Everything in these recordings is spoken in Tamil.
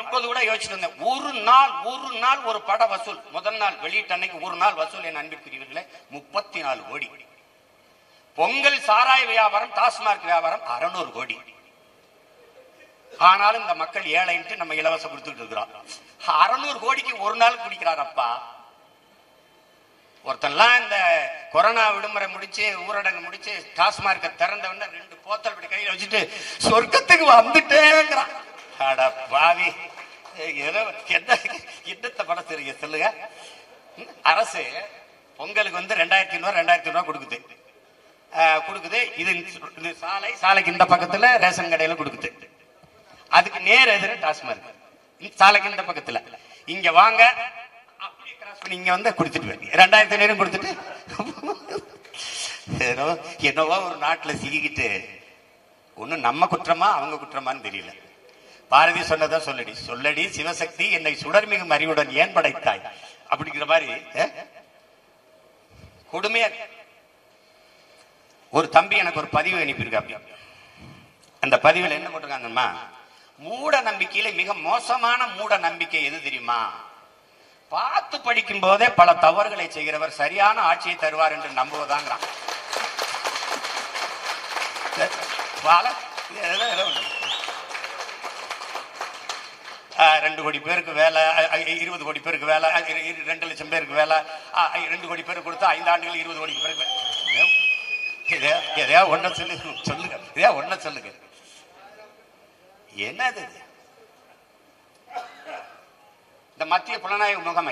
வரும்போது கூட யோசிச்சுட்டு இருந்தேன் ஒரு நாள் ஒரு நாள் ஒரு பட வசூல் முதல் நாள் வெளியிட்ட அன்னைக்கு ஒரு நாள் வசூல் என் அன்பிற்குரியவர்களே முப்பத்தி நாலு கோடி பொங்கல் சாராய வியாபாரம் டாஸ்மார்க் வியாபாரம் அறுநூறு கோடி ஆனாலும் இந்த மக்கள் ஏழைன்ட்டு நம்ம இலவசம் கொடுத்துட்டு இருக்கிறோம் அறுநூறு கோடிக்கு ஒரு நாள் குடிக்கிறாரப்பா ஒருத்தன்லாம் இந்த கொரோனா விடுமுறை முடிச்சு ஊரடங்கு முடிச்சு டாஸ்மார்க்க திறந்தவன ரெண்டு போத்தல் இப்படி கையில வச்சுட்டு சொர்க்கத்துக்கு வந்துட்டேங்கிறான் அட பாவி ஏதோ என்ன என்னத்த படம் தெரியுங்க சொல்லுங்க ம், அரசு பொங்கலுக்கு வந்து ரெண்டாயிரத்தி ஐநூறு ரெண்டாயிரத்தி ஐநூறு கொடுக்குது அஹ், கொடுக்குது இது இது சாலை சாலைக்கு இந்த பக்கத்துல ரேஷன் கடையில கொடுக்குது அதுக்கு நேர் எதிர டாஸ்மார்க் இந்த சாலைக்கு இந்த பக்கத்துல இங்க வாங்க அப்படியே கிராஸ் பண்ணி இங்க வந்து கொடுத்துட்டு போய் ரெண்டாயிரத்தி ஐநூறு கொடுத்துட்டு ஏதோ என்னவோ ஒரு நாட்டுல சிக்கிக்கிட்டு ஒண்ணும் நம்ம குற்றமா அவங்க குற்றமான்னு தெரியல பாரதி சொன்னதா சொல்லடி சொல்லடி சிவசக்தி என்னை சுடர்மிகும் அறிவுடன் ஏன் படைத்தாய் அப்படிங்கிற மாதிரி அஹ், கொடுமையா இருக்கு. ஒரு தம்பி எனக்கு ஒரு பதிவு அனுப்பியிருக்காப்டி அந்த பதிவில் என்ன போட்டிருக்காங்கம்மா மூட நம்பிக்கையில மிக மோசமான மூட நம்பிக்கை எது தெரியுமா பார்த்து படிக்கும் போதே பல தவறுகளை செய்கிறவர் சரியான ஆட்சியை தருவார் என்று நம்புவதாங்கிறான் பல- இது ஏதோ ஏதோ ஒண்ணு. ஆஹ், ரெண்டு கோடி பேருக்கு வேலை அஹ், அஹ், இருபது கோடி பேருக்கு வேலை அஹ், இரு- இரு- ரெண்டு லட்சம் பேருக்கு வேலை ஆஹ், அஹ், ரெண்டு கோடி பேருக்கு கொடுத்தா ஐந்து ஆண்டுகள் இருபது கோடி பேருக்கு வே- எதையா எதையா ஒன்ன சொல்லு சொல்லுங்க எதையா ஒன்ன சொல்லுங்க என்னது இது? இந்த மத்திய புலனாய்வு முகமை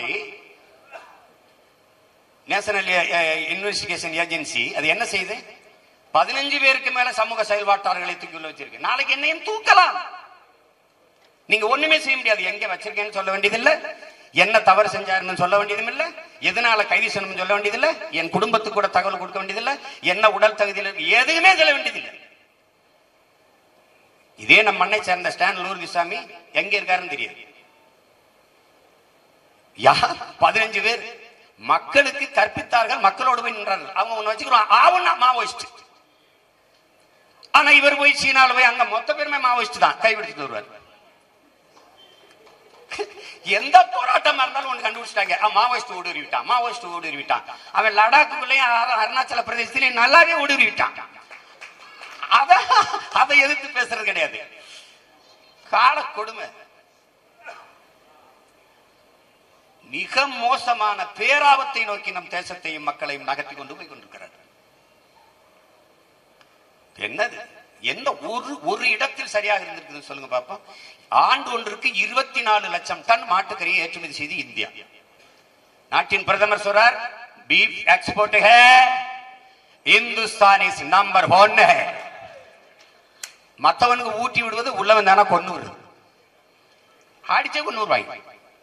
நேஷனல் இன்வெஸ்டிகேஷன் ஏஜென்சி அது என்ன செய்யுது பதினஞ்சு பேருக்கு மேல சமூக செயல்பாட்டாளர்களை தூக்கி உள்ள வச்சிருக்கு நாளைக்கு என்னையும் தூக்கலாம் நீங்க ஒண்ணுமே செய்ய முடியாது எங்க வச்சிருக்கேன்னு சொல்ல வேண்டியதில்லை என்ன தவறு செஞ்சாருன்னு சொல்ல வேண்டியதும் இல்ல எதனால கைது செய்யணும்னு சொல்ல வேண்டியதில்லை என் குடும்பத்துக்கு கூட தகவல் கொடுக்க வேண்டியதில்லை என்ன உடல் தகுதியில் இருக்கு எதுவுமே சொல்ல வேண்டியதில்லை இதே நம்ம மண்ணை சேர்ந்த ஸ்டான் லூர்கிசாமி எங்க இருக்காருன்னு தெரியாது யார் பதினஞ்சு பேர் மக்களுக்கு கற்பித்தார்கள் மக்களோடு போய் நின்றார்கள் அவங்க ஒண்ணு வச்சுக்கிறோம் ஆவுன்னா மாவோயிஸ்ட் ஆனா இவர் போய் சீனால போய் அங்க மொத்த பேருமே மாவோயிஸ்ட் தான் கைவிடுத்துட்டு வருவார் எந்த போராட்டமா இருந்தாலும் ஒண்ணு கண்டுபிடிச்சிட்டாங்க அவன் மாவோயிஸ்ட் ஊடுருவிட்டான் மாவோயிஸ்ட் ஊடுருவிட்டான் அவன் லடாக்குள்ளேயும் அரு- அருணாச்சல பிரதேசத்திலையும் நல்லாவே ஊடுருவிட்டான் அத அதை எதிர்த்து பேசுறது கிடையாது கால கொடுமை மிக மோசமான பேராபத்தை நோக்கி நம் தேசத்தையும் மக்களையும் நகர்த்தி கொண்டு போய் கொண்டிருக்கிறார் என்னது எந்த ஒரு ஒரு இடத்தில் சரியாக இருந்திருக்குதுன்னு சொல்லுங்க பாப்போம் ஆண்டு ஒன்றுக்கு இருபத்தி நாலு லட்சம் டன் மாட்டுக்கறியை ஏற்றுமதி செய்து இந்தியா நாட்டின் பிரதமர் சொல்றார் பீஃப் எக்ஸ்போர்ட் है இந்துஸ்தான் இஸ் நம்பர் ஒன் மத்தவனுக்கு ஊட்டி விடுவது உள்ளவன் தானே கொண்டு விடுறது அடிச்சே கொண்டு வருவாய்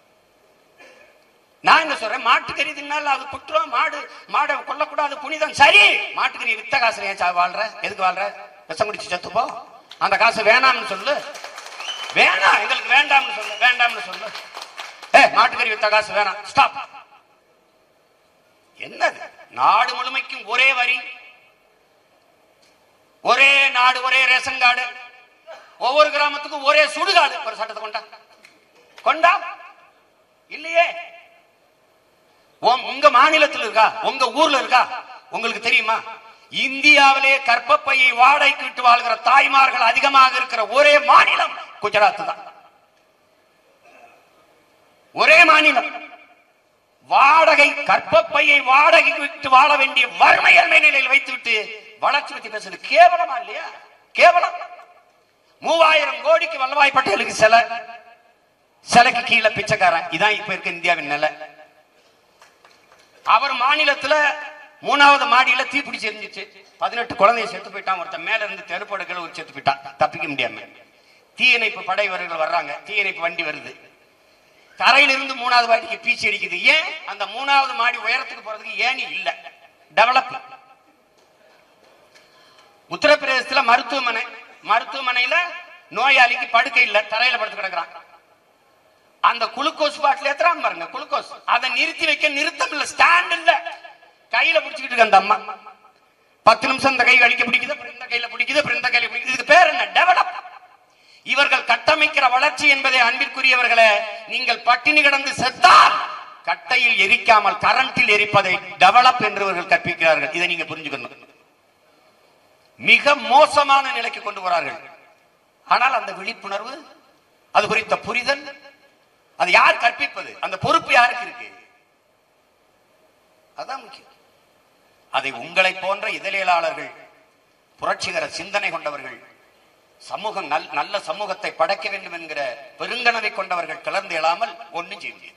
நான் என்ன சொல்றேன் மாட்டுக்கறி தின்னால அது குற்றம் மாடு மாடை கொல்லக்கூடாது புனிதம் சரி மாட்டுக்கறி வித்த காசுல ஏன் சா- வாழ்ற எதுக்கு வாழ்ற விஷம் குடிச்சு செத்துப்போ அந்த காசு வேணாம்னு சொல்லு வேணாம் எங்களுக்கு வேண்டாம்னு சொல்லு வேண்டாம்னு சொல்லு ஏ மாட்டுக்கறி வித்த காசு வேணாம் ஸ்டாப் என்னது நாடு முழுமைக்கும் ஒரே வரி ஒரே நாடு ஒரே ரேஷன் கார்டு ஒவ்வொரு கிராமத்துக்கும் ஒரே சுடுகாடு ஒரு சட்டத்தை கொண்டா கொண்டா இல்லையே உன்- உங்க மாநிலத்தில் இருக்கா உங்க ஊர்ல இருக்கா உங்களுக்கு தெரியுமா இந்தியாவிலே கற்பப்பையை வாடகைக்கு விட்டு வாழ்கிற தாய்மார்கள் அதிகமாக இருக்கிற ஒரே மாநிலம் குஜராத் தான் ஒரே மாநிலம் வாடகை கற்பப்பையை வாடகைக்கு விட்டு வாழ வேண்டிய வறுமையன்மை நிலையில் வைத்துவிட்டு வளர்ச்சி பத்தி பேசுறது கேவலமா இல்லையா கேவலம் மூவாயிரம் கோடிக்கு வல்லபாய் பட்டேலுக்கு சிலை சிலைக்கு கீழே பிச்சைக்காரன் இதான் இப்ப இருக்க இந்தியாவின் நிலை அவர் மாநிலத்துல மூணாவது மாடியில தீப்பிடிச்சு எரிஞ்சிச்சு பதினெட்டு குழந்தைய செத்து போயிட்டான் ஒருத்தன் மேல இருந்து தெருப்படுகள் ஒரு செத்து போயிட்டான் தப்பிக்க முடியாம தீயணைப்பு படை வீரர்கள் வர்றாங்க தீயணைப்பு வண்டி வருது தரையிலிருந்து மூணாவது மாடிக்கு பீச்சி அடிக்குது ஏன் அந்த மூணாவது மாடி உயரத்துக்கு போறதுக்கு ஏணி இல்ல டெவலப் உத்தரப்பிரதேசத்துல மருத்துவமனை மருத்துவமனையில நோயாளிக்கு படுக்கை இல்ல தரையில படுத்து கிடக்குறான் அந்த குளுக்கோஸ் பாட்டில் ஏத்துறான் பாருங்க குளுக்கோஸ் அதை நிறுத்தி வைக்க நிறுத்தம் இல்ல ஸ்டாண்ட் இல்ல கையில பிடிச்சிக்கிட்டு இருக்கு அந்த அம்மா பத்து நிமிஷம் இந்த கை அடிக்க பிடிக்குது அப்புறம் இந்த கையில பிடிக்குது அப்புறம் இந்த கையில பிடிக்குது இதுக்கு பேர் என்ன டெவலப் இவர்கள் கட்டமைக்கிற வளர்ச்சி என்பதை அன்பிற்குரியவர்களே நீங்கள் பட்டினி கிடந்து செத்தால் கட்டையில் எரிக்காமல் கரண்டில் எரிப்பதை டெவலப் என்று இவர்கள் கற்பிக்கிறார்கள் இதை நீங்க புரிஞ்சுக்கணும் மிக மோசமான நிலைக்கு கொண்டு வரார்கள் ஆனால் அந்த விழிப்புணர்வு அது குறித்த புரிதல் அது யார் கற்பிப்பது அந்த பொறுப்பு யாருக்கு இருக்கு அதான் முக்கியம் அதை உங்களை போன்ற இதழியலாளர்கள் புரட்சிகர சிந்தனை கொண்டவர்கள் சமூகம் நல்- நல்ல சமூகத்தை படைக்க வேண்டும் என்கிற பெருங்கனவை கொண்டவர்கள் கிளர்ந்து எழாமல் ஒண்ணும் செய்ய முடியாது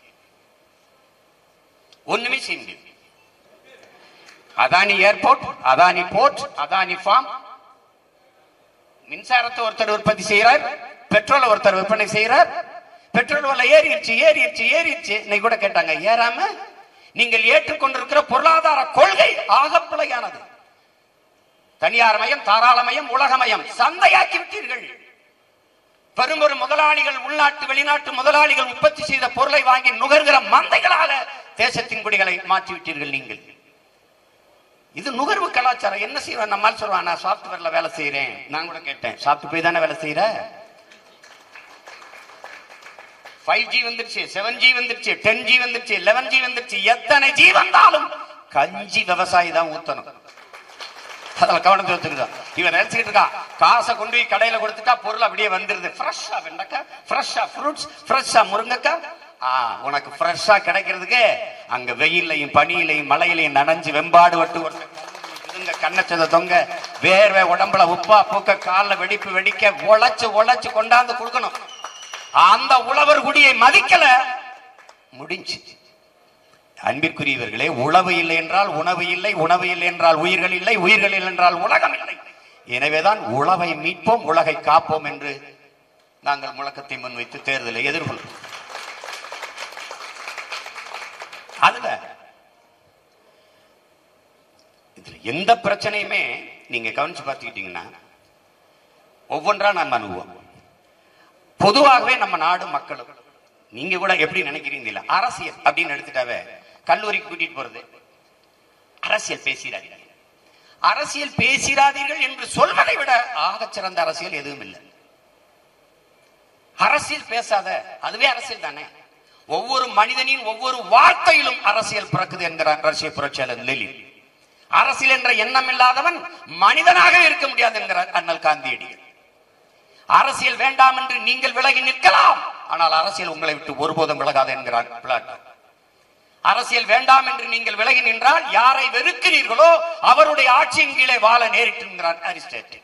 ஒண்ணுமே செய்ய முடியாது Adani airport Adani port Adani farm மின்சாரத்தை ஒருத்தர் உற்பத்தி செய்யறார் பெட்ரோலை ஒருத்தர் விற்பனை செய்யறார் பெட்ரோல் விலை ஏறிடுச்சு ஏறிடுச்சு ஏறிடுச்சு இன்னைக்கு கூட கேட்டாங்க ஏறாம நீங்கள் ஏற்றுக்கொண்டிருக்கிற பொருளாதார கொள்கை ஆகப்பிழையானது தனியார் மயம் தாராளமயம் உலகமயம் சந்தையாக்கி விட்டீர்கள் பெரும் பெரும் முதலாளிகள் உள்நாட்டு வெளிநாட்டு முதலாளிகள் உற்பத்தி செய்த பொருளை வாங்கி நுகர்கிற மந்தைகளாக தேசத்தின் குடிகளை மாற்றி விட்டீர்கள் நீங்கள் இது நுகர்வு கலாச்சாரம் என்ன செய்வேன் நம்மால் சொல்லுவான் நான் சாப்ட்வேர்ல வேலை செய்யறேன் நான் கூட கேட்டேன் சாப்பிட்டு போய் தானே வேலை செய்யற ஃபைவ் ஜி வந்துருச்சு செவன் ஜி வந்துருச்சு டென் ஜி வந்துருச்சு லெவன் ஜி வந்துருச்சு எத்தனை ஜி வந்தாலும் கஞ்சி விவசாயி தான் ஊத்தணும் அதில் கவனத்தை வச்சுக்கிட்டான் இவன் நினைச்சுக்கிட்டு இருக்கான் காசை கொண்டு போய் கடையில கொடுத்துட்டா பொருள் அப்படியே வந்துருது ஃப்ரெஷ்ஷா வெண்டைக்காய் ஃப்ரெஷ்ஷா ஃப்ரூட்ஸ் ஃப்ரெஷ்ஷா முருங்கைக்காய் ஆ உனக்கு ஃப்ரெஷ்ஷா கிடைக்கிறதுக்கு அங்க வெயிலையும் பனியிலையும் மழையிலையும் நனைஞ்சு வெம்பாடு வட்டு ஒருத்தன் இதுங்க கண்ணச்சத தொங்க வேர்வை உடம்புல உப்பா பூக்க கால்ல வெடிப்பு வெடிக்க உழைச்சு உழைச்சு கொண்டாந்து கொடுக்கணும் அந்த உழவர் குடியை மதிக்கல முடிஞ்சு அன்பிற்குரியவர்களே உழவு இல்லை என்றால் உணவு இல்லை உணவு இல்லை என்றால் உயிர்கள் இல்லை உயிர்கள் இல்லை என்றால் உலகம் இல்லை எனவேதான் உழவை மீட்போம் உலகை காப்போம் என்று நாங்கள் முழக்கத்தை முன்வைத்து தேர்தலை எதிர்கொள்வோம் அதுல இதுல எந்த பிரச்சனையுமே நீங்க கவனிச்சு பார்த்துக்கிட்டீங்கன்னா ஒவ்வொன்றா நாம் அணுகுவோம் பொதுவாகவே நம்ம நாடு மக்களும் நீங்க கூட எப்படி நினைக்கிறீங்க அரசியல் அப்படின்னு எடுத்துட்டாவே கல்லூரிக்கு கூட்டிட்டு போறது அரசியல் பேசிடாதீர்கள் அரசியல் பேசிடாதீர்கள் என்று சொல்வதை விட ஆகச் சிறந்த அரசியல் எதுவும் இல்லை அரசியல் பேசாத அதுவே அரசியல் தானே ஒவ்வொரு மனிதனின் ஒவ்வொரு வார்த்தையிலும் அரசியல் பிறக்குது என்கிறார் ரஷ்ய புரட்சியாளர் லெலின் அரசியல் என்ற எண்ணம் இல்லாதவன் மனிதனாகவே இருக்க முடியாது என்கிறார் அண்ணல் காந்தியடிகள் அரசியல் வேண்டாம் என்று நீங்கள் விலகி நிற்கலாம் ஆனால் அரசியல் உங்களை விட்டு ஒருபோதும் விலகாது என்கிறார் பிளாட்டோ அரசியல் வேண்டாம் என்று நீங்கள் விலகி நின்றால் யாரை வெறுக்கிறீர்களோ அவருடைய ஆட்சியின் கீழே வாழ நேரிட்டு என்கிறார் அரிஸ்டாட்டில்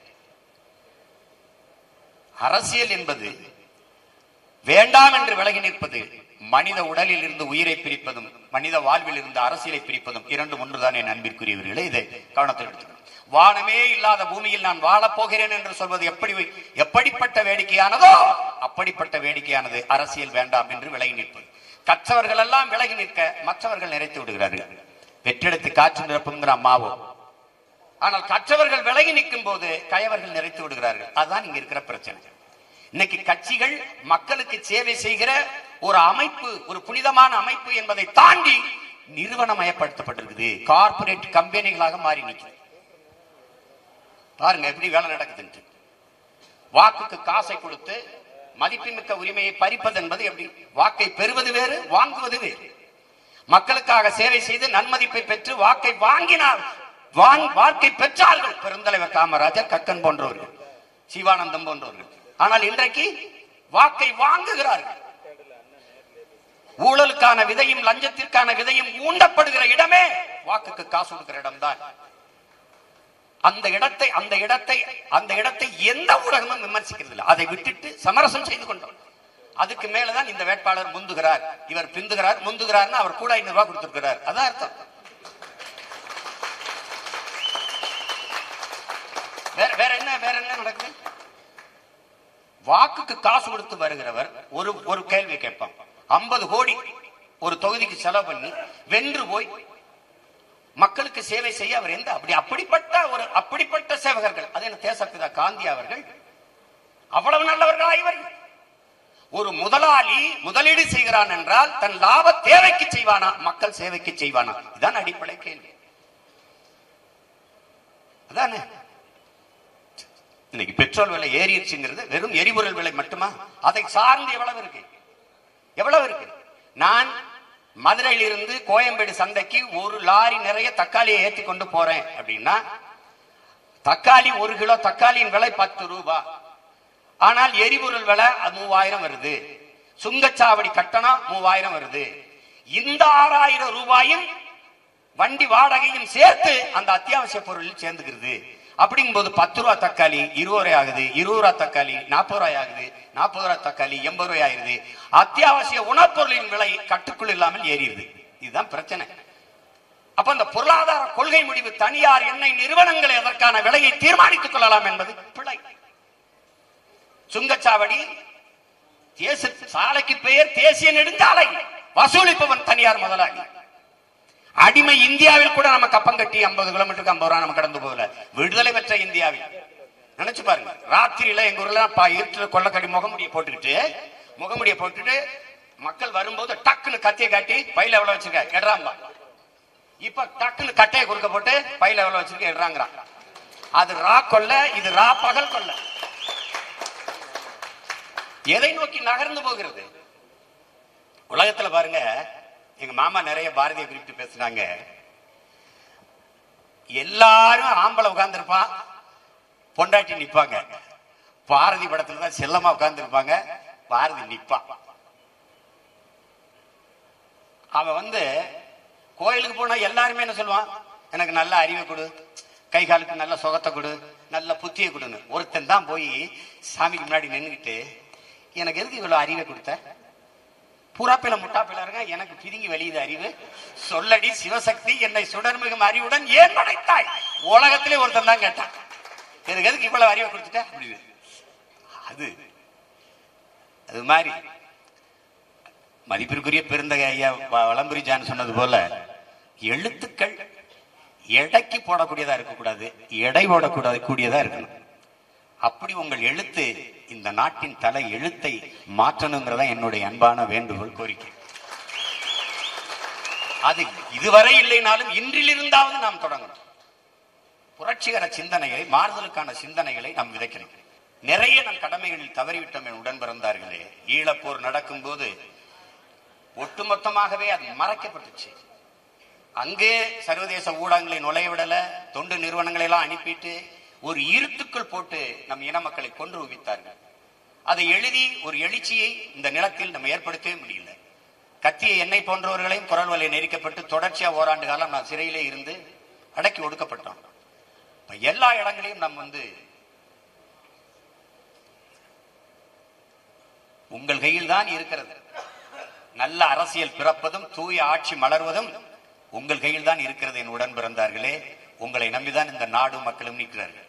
அரசியல் என்பது வேண்டாம் என்று விலகி நிற்பது மனித உடலில் இருந்து உயிரை பிரிப்பதும் மனித வாழ்வில் இருந்து அரசியலை பிரிப்பதும் இரண்டு ஒன்றுதான் என் அன்பிற்குரியவர்களே இதை கவனத்தில் எடுத்துக்கணும் வானமே இல்லாத பூமியில் நான் வாழப் போகிறேன் என்று சொல்வது எப்படி எப்படிப்பட்ட வேடிக்கையானதோ அப்படிப்பட்ட வேடிக்கையானது அரசியல் வேண்டாம் என்று விலகி நிற்பது கற்றவர்கள் எல்லாம் விலகி நிற்க மற்றவர்கள் நிறைத்து விடுகிறார்கள் வெற்றெடுத்து காற்று நிரப்புங்கிற அம்மாவோ ஆனால் கற்றவர்கள் விலகி நிற்கும் போது கயவர்கள் நிறைத்து விடுகிறார்கள் அதுதான் இங்க இருக்கிற பிரச்சனை இன்னைக்கு கட்சிகள் மக்களுக்கு சேவை செய்கிற ஒரு அமைப்பு ஒரு புனிதமான அமைப்பு என்பதை தாண்டி நிறுவனமயப்படுத்தப்பட்டிருக்குது கார்ப்பரேட் கம்பெனிகளாக மாறி நிற்கிறது பாருங்க எப்படி வேலை நடக்குதுன்ட்டு வாக்குக்கு காசை கொடுத்து மதிப்புமிக்க உரிமையை பறிப்பது என்பது எப்படி வாக்கை பெறுவது வேறு வாங்குவது வேறு மக்களுக்காக சேவை செய்து நன்மதிப்பை பெற்று வாக்கை வாங்கினார் வாங் வாக்கை பெற்றார்கள் பெருந்தலைவர் காமராஜர் கக்கன் போன்றவர்கள் சிவானந்தம் போன்றவர்கள் ஆனால் இன்றைக்கு வாக்கை வாங்குகிறார்கள் ஊழலுக்கான விதையும் லஞ்சத்திற்கான விதையும் ஊண்டப்படுகிற இடமே வாக்குக்கு காசு கொடுக்கிற இடம்தான் அந்த இடத்தை அந்த இடத்தை அந்த இடத்தை எந்த ஊடகமும் விமர்சிக்கிறது இல்லை அதை விட்டுட்டு சமரசம் செய்து கொண்டோம் அதுக்கு மேலதான் இந்த வேட்பாளர் முந்துகிறார் இவர் பிந்துகிறார் முந்துகிறார்னு அவர் கூட ஐநூறு ரூபாய் கொடுத்திருக்கிறார் அதான் அர்த்தம் வேற வேற என்ன வேற என்ன நடக்குது வாக்குக்கு காசு கொடுத்து வருகிறவர் ஒரு ஒரு கேள்வி கேட்பான் ஐம்பது கோடி ஒரு தொகுதிக்கு செலவு பண்ணி வென்று போய் மக்களுக்கு சேவை செய்ய அவர் எந்த அப்படி அப்படிப்பட்ட ஒரு அப்படிப்பட்ட சேவகர்கள் அது என்ன தேசப்பிதா காந்தி அவர்கள் அவ்வளவு நல்லவர்களா இவர்கள் ஒரு முதலாளி முதலீடு செய்கிறான் என்றால் தன் லாப தேவைக்கு செய்வானா மக்கள் சேவைக்கு செய்வானா இதான் அடிப்படை கேள்வி அதானே இன்னைக்கு பெட்ரோல் விலை ஏறிடுச்சுங்கிறது வெறும் எரிபொருள் விலை மட்டுமா அதை சார்ந்து எவ்வளவு இருக்கு எவ்வளவு இருக்கு நான் மதுரையிலிருந்து கோயம்பேடு சந்தைக்கு ஒரு லாரி நிறைய தக்காளியை ஏத்தி கொண்டு போறேன் அப்படின்னா தக்காளி ஒரு கிலோ தக்காளியின் விலை பத்து ரூபாய் ஆனால் எரிபொருள் விலை அது மூவாயிரம் வருது சுங்கச்சாவடி கட்டணம் மூவாயிரம் வருது இந்த ஆறாயிரம் ரூபாயும் வண்டி வாடகையும் சேர்த்து அந்த அத்தியாவசிய பொருளில் சேர்ந்துக்கிறது அப்படிங்கும்போது பத்து ரூபா தக்காளி இருபது ரூபாய் ஆகுது இருபது ரூபா தக்காளி நாற்பது ரூபாய் ஆகுது நாற்பது ரூபாய் தக்காளி எண்பது ரூபாய் ஆகுது அத்தியாவசிய உணவுப்பொருளின் விலை கட்டுக்குள் இல்லாமல் ஏறிடுது இதுதான் பிரச்சனை அப்ப அந்த பொருளாதார கொள்கை முடிவு தனியார் எண்ணெய் நிறுவனங்கள் எதற்கான விலையை தீர்மானித்துக் கொள்ளலாம் என்பது பிழை சுங்கச்சாவடி தேச சாலைக்கு பெயர் தேசிய நெடுஞ்சாலை வசூலிப்பவன் தனியார் முதலாளி அடிமை இந்தியாவில் கூட நம்ம கப்பம் கட்டி ஐம்பது கிலோமீட்டருக்கு ஐம்பது ரூபா நம்ம கடந்து போகல விடுதலை பெற்ற இந்தியாவில் நினைச்சு பாருங்க ராத்திரியில எங்க ஊர்ல பா- இருட்டுல கொள்ளக்கடி முகமுடிய போட்டுக்கிட்டு முகமுடிய போட்டுட்டு மக்கள் வரும்போது டக்குன்னு கத்தியை காட்டி பையில எவ்வளவு வச்சிருக்க எடுறாம்பா இப்ப டக்குன்னு கட்டையை குறுக்க போட்டு பையில எவ்வளவு வச்சிருக்க எடுறாங்கிறான் அது ரா கொல்ல இது ரா பகல் கொல்ல எதை நோக்கி நகர்ந்து போகிறது உலகத்துல பாருங்க எங்க மாமா நிறைய பாரதிய குறிப்பிட்டு பேசுனாங்க எல்லாரும் ஆம்பளை உட்கார்ந்துருப்பான் பொண்டாட்டி நிப்பாங்க பாரதி படத்துல தான் செல்லமா உட்கார்ந்துருப்பாங்க பாரதி நிப்பான் அவன் வந்து கோயிலுக்கு போனா எல்லாருமே என்ன சொல்லுவான் எனக்கு நல்ல அறிவை கொடு கை காலுக்கு நல்ல சுகத்தை கொடு நல்ல புத்தியை கொடுன்னு ஒருத்தன் தான் போய் சாமிக்கு முன்னாடி நின்னுக்கிட்டு எனக்கு எதுக்கு இவ்வளவு அறிவை கொடுத்த புறாப்பில முட்டாப்பில இருங்க எனக்கு பிதுங்கி வெளியுது அறிவு சொல்லடி சிவசக்தி என்னை சுடர்மிகும் அறிவுடன் ஏன் படைத்தாய் உலகத்திலே ஒருத்தன் தான் கேட்டான் எனக்கு எதுக்கு இவ்வளவு அறிவை கொடுத்துட்ட அப்படின்னு அது அது மாதிரி மதிப்பிற்குரிய பெருந்தகை ஐயா வ- வலம்புரி ஜான் சொன்னது போல எழுத்துக்கள் எடைக்கு போடக்கூடியதா இருக்கக்கூடாது எடை போடக்கூடாது கூடியதா இருக்கணும் அப்படி உங்கள் எழுத்து இந்த நாட்டின் தலை எழுத்தை மாற்றணுங்கிறதா என்னுடைய அன்பான வேண்டுகோள் கோரிக்கை அது இதுவரை இல்லைனாலும் இன்றிலிருந்தாவது நாம் தொடங்கணும் புரட்சிகர சிந்தனைகளை மாறுதலுக்கான சிந்தனைகளை நாம் விதைக்கணும் நிறைய நம் கடமைகளில் தவறிவிட்டோம் என் உடன் பிறந்தார்களே ஈழப்போர் நடக்கும்போது ஒட்டுமொத்தமாகவே அது மறைக்கப்பட்டுச்சு அங்கே சர்வதேச ஊடகங்களை நுழைய விடல தொண்டு நிறுவனங்களை எல்லாம் அனுப்பிட்டு ஒரு இருட்டுக்குள் போட்டு நம் இன மக்களை கொன்று குவித்தார்கள் அதை எழுதி ஒரு எழுச்சியை இந்த நிலத்தில் நம்ம ஏற்படுத்தவே முடியல கத்திய எண்ணெய் போன்றவர்களையும் குரல் வலை நெரிக்கப்பட்டு தொடர்ச்சியா ஓராண்டு காலம் நான் சிறையிலே இருந்து அடக்கி ஒடுக்கப்பட்டோம் இப்ப எல்லா இடங்களையும் நம்ம வந்து உங்கள் கையில் தான் இருக்கிறது நல்ல அரசியல் பிறப்பதும் தூய ஆட்சி மலர்வதும் உங்கள் கையில் தான் இருக்கிறது என் உடன் பிறந்தார்களே உங்களை நம்பிதான் இந்த நாடும் மக்களும் நிற்கிறார்கள்